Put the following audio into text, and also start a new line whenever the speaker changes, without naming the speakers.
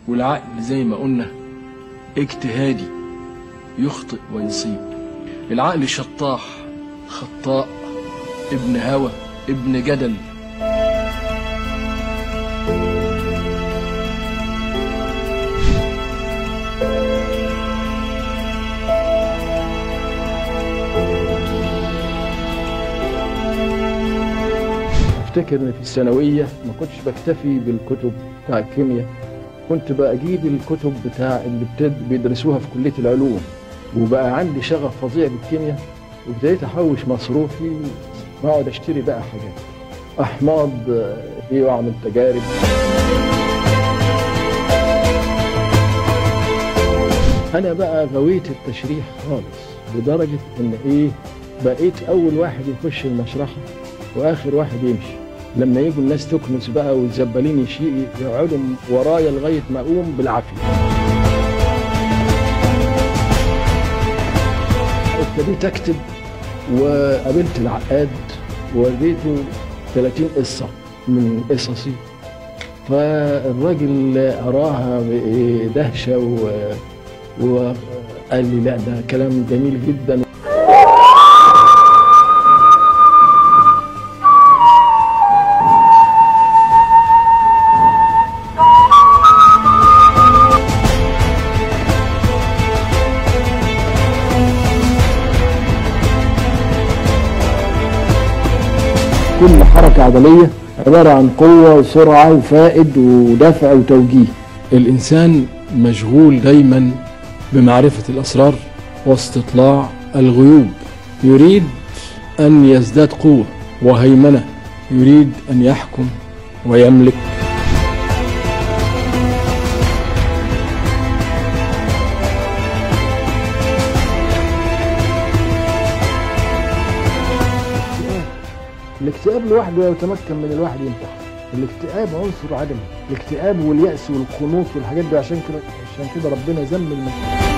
والعقل زي ما قلنا اجتهادي يخطئ ويصيب العقل شطاح خطاء ابن هوى ابن جدل افتكر ان في الثانويه ما كنتش بكتفي بالكتب بتاع الكيمياء كنت بجيب الكتب بتاع اللي بتد- بيدرسوها في كليه العلوم وبقى عندي شغف فظيع بالكيمياء وابتديت احوش مصروفي واقعد اشتري بقى حاجات احماض آه، دي واعمل تجارب انا بقى غويت التشريح خالص لدرجه ان ايه بقيت اول واحد يخش المشرحه واخر واحد يمشي لما يجوا الناس تكنس بقى والزبالين يشي يقعدوا ورايا لغايه ما اقوم بالعافيه ابتديت اكتب وقابلت العقاد ووريته 30 قصه من قصصي فالراجل قراها بدهشه و... وقال لي لا ده كلام جميل جدا كل حركة عضلية عبارة عن قوة وسرعة وفائد ودفع وتوجيه الإنسان مشغول دايما بمعرفة الأسرار واستطلاع الغيوب يريد أن يزداد قوة وهيمنة يريد أن يحكم ويملك الاكتئاب لوحده يتمكن من الواحد ينتحر الاكتئاب عنصر عدمي الاكتئاب واليأس والقنوط والحاجات دي عشان كده عشان كده ربنا ذم المسلمين